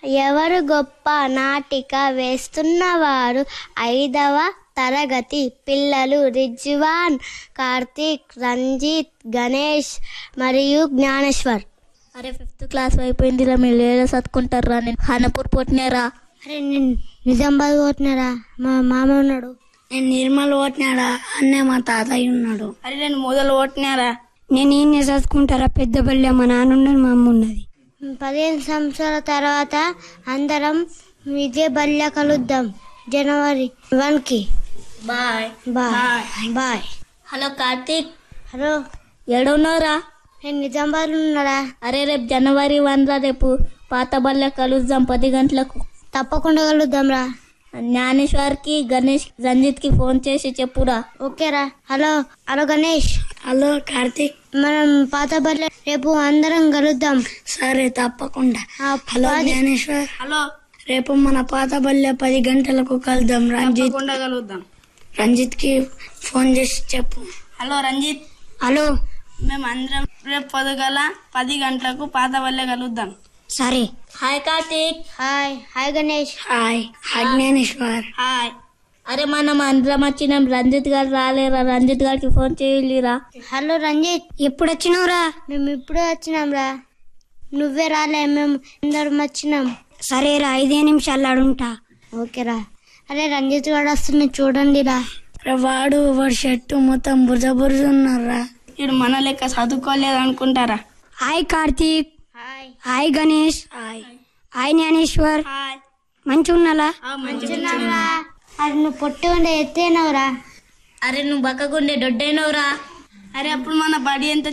ఎవరు గొప్ప నాటిక వేస్తున్నవారు ఐదవ తరగతి పిల్లలు రిజ్వాన్ కార్తీక్ రంజిత్ గణేష్ మరియు జ్ఞానేశ్వర్ అరే ఫిఫ్త్ క్లాస్ అయిపోయింది రా మీరు ఏదో చదువుకుంటారా నేను హనపూర్ పోటీనేరా అరే నేను నిజామాబాద్ పోతున్నారా మా మామ ఉన్నాడు నేను నిర్మల్ ఓట్నాడా అన్నే మా తాతయ్య ఉన్నాడు అరే నేను మొదలు ఓటినారా నేను ఈయన చదువుకుంటారా పెద్ద బల్లె మా నాన్న ఉన్నది మా అమ్మ ఉన్నది పదిహేను సంవత్సరాల తర్వాత అందరం ఇదే బల్య కలుద్దాం జనవరి వన్ కి bye bye bye hello Karthik hello ఏడున్నారా నేను నిజామాబాద్ ఉన్నారా అరే రేపు జనవరి వన్ రా రేపు పాత బల్ల కలుద్దాం పది గంటలకు తప్పకుండా కలుద్దాం రా జ్ఞానేశ్వర్ కి గణేష్ రంజిత్ కి ఫోన్ చేసి చెప్పురా ఓకేరా hello hello Ganesh hello Karthik మనం పాత బల్లె రేపు అందరం కలుద్దాం సరే తప్పకుండా ఆ హలో పది- జ్ఞానేశ్వర్ హలో రేపు మన పాత బల్లె పది గంటలకు కలుద్దాం రంజిత్ కలుద్దాం రంజిత్ కి ఫోన్ చేసి చెప్పు హలో రంజిత్ హలో మేము అందరం రేపు పొద్దుగల పది గంటలకు పాత వల్లే కలుద్దాం సరే hi Karthik hi hi Ganesh hi hi Gnaneshwar hi అరే మనం అందరం వచ్చినాం రంజిత్ గారు రాలేరా రంజిత్ గారికి ఫోన్ చేయలేరా హలో రంజిత్ ఎప్పుడు వచ్చినావురా మేము ఇప్పుడే వచ్చినాం రా నువ్వే రాలే మేము అందరం వచ్చినాం సరేరా ఐదే నిమిషాలు ఆడుంటా ఓకేరా అరే రంజిత్ గారు వస్తుంది చూడండి రా వాడు వాడు షర్టు మొత్తం బురద బురద ఉన్నారా వీడు మన లెక్క చదువుకోలేదు అనుకుంటారా hi Karthik hi hi Ganesh hi hi Gnaneshwar hi మంచి ఉన్నాలా మంచిగా అది నువ్వు పొట్టి ఉండే ఎత్తేనవురా అరే నువ్వు బక్కగుండే దొడ్డైనవురా అరే అప్పుడు మన బడి ఎంత